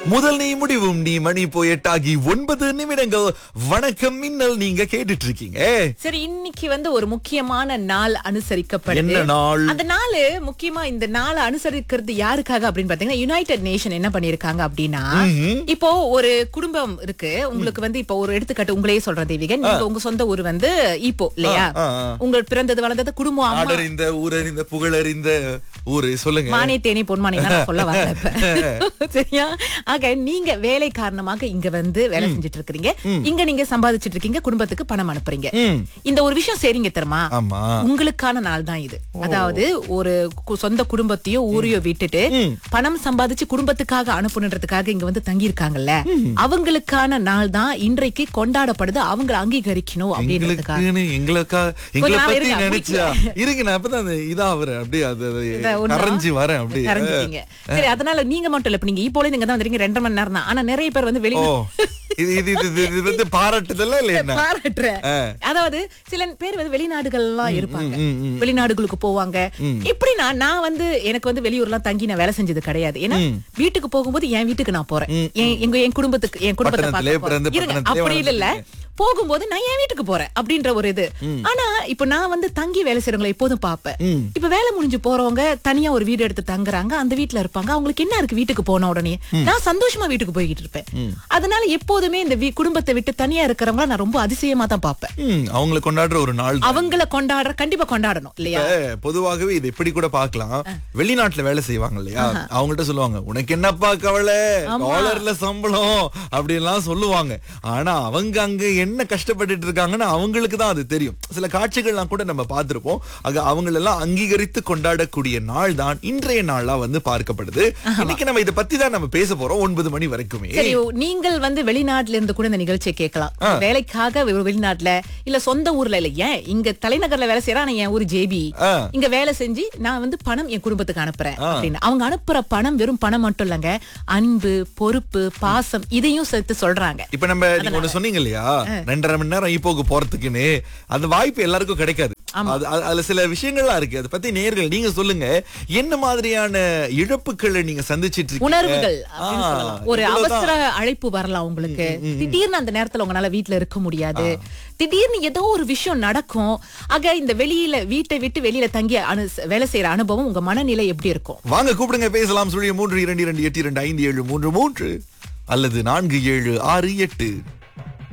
முதல் நீ முடிவும் நீ மணி போய் எட்டாகி ஒன்பது நிமிடங்கள் வணக்கம் மின்னல் நீங்க கேட்டுட்டு இருக்கீங்க சரி இன்னைக்கு வந்து ஒரு முக்கியமான நாள் அனுசரிக்கப்படுது என்ன நாள் அந்த நாள் முக்கியமா இந்த நாளை அனுசரிக்கிறது யாருக்காக அப்படின்னு பாத்தீங்கன்னா யுனைடெட் நேஷன் என்ன பண்ணிருக்காங்க அப்படின்னா இப்போ ஒரு குடும்பம் இருக்கு உங்களுக்கு வந்து இப்போ ஒரு எடுத்துக்காட்டு உங்களையே சொல்றேன் தேவிகன் நீங்க உங்க சொந்த ஊர் வந்து இப்போ இல்லையா ஆ, ஆ. உங்க பிறந்தது வளர்ந்தது குடும்பம் அம்மா ஆடறிந்த ஊரறிந்த புகழறிந்த ஊரு சொல்லுங்க மானே தேனி பொன்மானே நான் சொல்ல வரல இப்ப சரியா ஆக நீங்க வேலை காரணமாக இங்க வந்து வேலை செஞ்சுட்டு இருக்கீங்க இங்க நீங்க சம்பாதிச்சிட்டு இருக்கீங்க குடும்பத்துக்கு பணம் அனுப்புறீங்க ம். இந்த ஒரு விஷயம் சரிங்க தெரியுமா ஆமா உங்களுக்கான நாள் தான் இது அதாவது ஒரு கு- சொந்த குடும்பத்தையோ ஊரையோ விட்டுட்டு பணம் சம்பாதிச்சு குடும்பத்துக்காக அனுப்பணுன்றதுக்காக இங்க வந்து தங்கி இருக்காங்கல்ல அவங்களுக்கான நாள் தான் இன்றைக்கு கொண்டாடப்படுது அவங்களை அங்கீகரிக்கணும் அப்படின்றதுக்காக எங்களுக்குன்னு எங்களுக்கா எங்களை நாள் பத்தி இருங்க, நினைச்சா இருங்க நான் அப்பதான் அந்த இதா அவரு அப்படியே அது இத அது ஒண்ணா? கரைஞ்சு வரேன் அப்படியே கரைஞ்சிட்டீங்க சரி அதனால நீங்க மட்டும் இல்ல இப்ப நீங்க இப்போ நீங்க தான் வந்திருக்கீங்க ரெண்டரை மணி நேரம் தான் ஆனா நிறைய பேர் வந்து ஓ வெளியே இது இது இது இது- இது வந்து பாராட்டுதல்ல இல்ல என்ன பாராட்டுறேன் அதாவது சில பேர் வந்து வெளிநாடுகள்லாம் இருப்பாங்க வெளிநாடுகளுக்கு போவாங்க இப்படின்னா நான் வந்து எனக்கு வந்து வெளியூர்லாம் தங்கி நான் வேலை செஞ்சது கிடையாது ஏன்னா வீட்டுக்கு போகும்போது என் வீட்டுக்கு நான் போறேன் என் எங்க என் குடும்பத்துக்கு என் குடும்பத்தை பட்டணத்திலே பார்க்க பிறந்து போறேன். இருங்க, பட்டணத்திலே அப்படி இல்ல போகும்போது நான் என் வீட்டுக்கு போறேன் அப்படின்ற ஒரு இது ஆனா இப்ப நான் வந்து தங்கி வேலை செய்யறவங்களை எப்போதும் பாப்பேன் இப்ப வேலை முடிஞ்சு போறவங்க தனியா ஒரு வீடு எடுத்து தங்குறாங்க அந்த வீட்டுல இருப்பாங்க அவங்களுக்கு என்ன இருக்கு வீட்டுக்கு போன உடனே நான் சந்தோஷமா வீட்டுக்கு போய்கிட்டு இருப்பேன் அதனால எப்போதுமே இந்த வீ- குடும்பத்தை விட்டு தனியா இருக்கிறவங்கள நான் ரொம்ப அதிசயமா தான் பாப்பேன் ம், அவங்களை கொண்டாடுற ஒரு நாள் தான். அவங்கள கொண்டாடுற கண்டிப்பா கொண்டாடணும் இல்லையா இப்ப பொதுவாகவே இது எப்படி கூட பார்க்கலாம் வெளிநாட்டுல வேலை செய்வாங்க இல்லையா அவங்கள்ட்ட சொல்லுவாங்க உனக்கு என்னப்பா கவலை டாலர்ல சம்பளம் அப்படி எல்லாம் சொல்லுவாங்க ஆனா அவங்க அங்க என்ன கஷ்டப்பட்டுட்டு இருக்காங்கன்னு அவங்களுக்கு தான் அது தெரியும் சில காட்சிகள்லாம் கூட நம்ம பார்த்திருப்போம் ஆக அவங்களெல்லாம் அங்கீகரித்து கொண்டாடக்கூடிய நாள் தான் இன்றைய நாளா வந்து பார்க்கப்படுது இன்னைக்கு நம்ம இதை பத்தி தான் நம்ம பேச போறோம் ஒன்பது மணி வரைக்குமே சரி நீங்கள் வந்து வெளிநாட்டுல இருந்து கூட இந்த நிகழ்ச்சியை கேட்கலாம் வேலைக்காக ஒரு வெளிநாட்டுல இல்ல சொந்த ஊர்ல இல்ல ஏன் இங்க தலைநகர்ல வேலை செய்யறா ஆனா என் ஊர் ஜேபி ஆ. இங்க வேலை செஞ்சு நான் வந்து பணம் என் குடும்பத்துக்கு அனுப்புறேன் அப்படின்னு அவங்க அனுப்புற பணம் வெறும் பணம் மட்டும் இல்லங்க அன்பு பொறுப்பு பாசம் இதையும் சேர்த்து சொல்றாங்க இப்ப நம்ம நீங்க ஒண்ணு சொன்னீங்க இல்லையா ரெண்டரை மணி நேரம் ஈப்போக்கு போறதுக்குன்னு அந்த வாய்ப்பு எல்லாருக்கும் கிடைக்காது அது அது- அதுல சில விஷயங்கள்லாம் இருக்கு அதை பத்தி நேர்கள் நீங்க சொல்லுங்க என்ன மாதிரியான இழப்புகளை நீங்க சந்திச்சிட்டு இருக்கீங்க உணர்வுகள் அப்படின்னு ஆ, சொல்லலாம். ஒரு இவ்வளவுதான். அவசர அழைப்பு வரலாம் உங்களுக்கு திடீர்னு அந்த நேரத்துல உங்களால வீட்ல இருக்க முடியாது திடீர்னு ஏதோ ஒரு விஷயம் நடக்கும் ஆக இந்த வெளியில வீட்டை விட்டு வெளியில தங்கி அனு வேலை செய்யற அனுபவம் உங்க மனநிலை எப்படி இருக்கும் வாங்க கூப்பிடுங்க பேசலாம் சுழிய மூன்று இரண்டு இரண்டு எட்டு இரண்டு ஐந்து ஏழு மூன்று மூன்று அல்லது நான்கு ஏழு ஆறு எட்டு